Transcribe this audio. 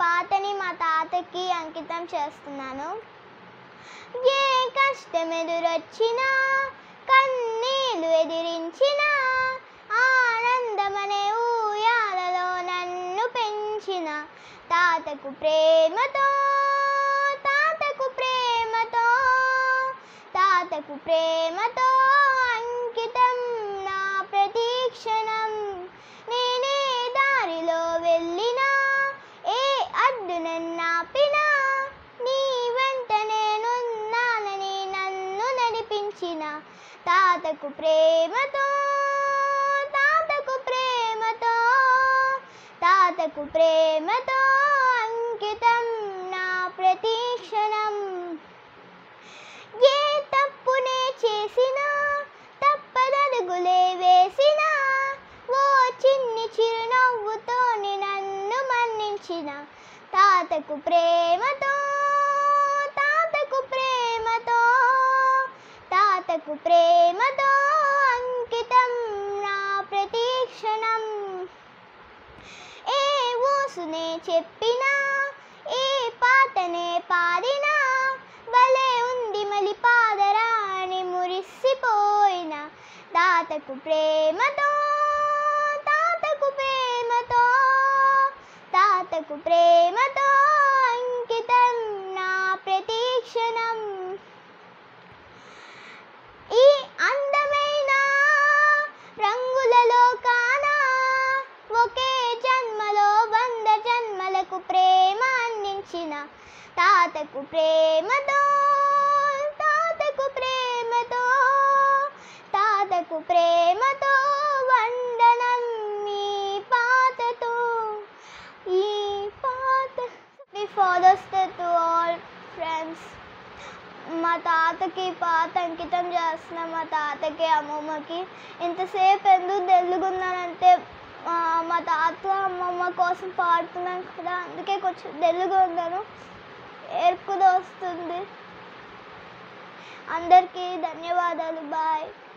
పాటని మా తాతకి అంకితం చేస్తున్నాను ఏ కష్టం ఎదురొచ్చినా కన్నీళ్ళు ఎదిరించినా ఆనందమనే ఊయాలలో నన్ను పెంచిన తాతకు ప్రేమతో తాతకు ప్రేమతో తాతకు ప్రేమతో అంకితం నా ప్రతీక్షణం నేనే దారిలో వెళ్ళినా ఏ అడ్డు నన్నాపినా నీ వెంట నేనున్నానని నన్ను నడిపించిన తాతకు ప్రేమతో తాతకు ప్రేమతో తాతకు ప్రేమతో అంకితం నా ప్రతీక్షణం ఏ తప్పునే చేసినా తప్పదడుగులే వేసినా ఓ చిన్ని చిరునవ్వుతో నన్ను మన్నించిన తాతకు ప్రేమతో తాతకు ప్రేమతో తాతకు ప్రేమతో అంకితం నా ప్రతీక్షణం ఏ ఊసునే చెప్పినా ఏ పాటనే పాడినా భలే ఉంది మలి పాదరాని మురిసిపోయిన తాతకు ప్రేమతో తాతకు ప్రేమతో తాతకు ప్రేమతో అంకితం నా ప్రతీక్షణం ఈ అందమైన రంగులలో కానా ఒకే జన్మలో వంద జన్మలకు ప్రేమ అందించిన తాతకు ప్రేమతో తాతకు ప్రేమతో తాతకు ప్రేమతో వందనం ఈ పాతతో ఈ పాత మీ ఫాదర్స్ టు ఆల్ ఫ్రెండ్స్ మా తాతకి పాత అంకితం చేస్తున్నాం మా తాతకి అమ్మమ్మకి ఇంతసేపు ఎందుకు తెలుగున్నానంటే ఆ, మా తాత అమ్మమ్మ కోసం పాడుతున్నాను కదా అందుకే కొంచెం తెలుగు ఉందను ఏర్పుదో వస్తుంది అందరికీ ధన్యవాదాలు బాయ్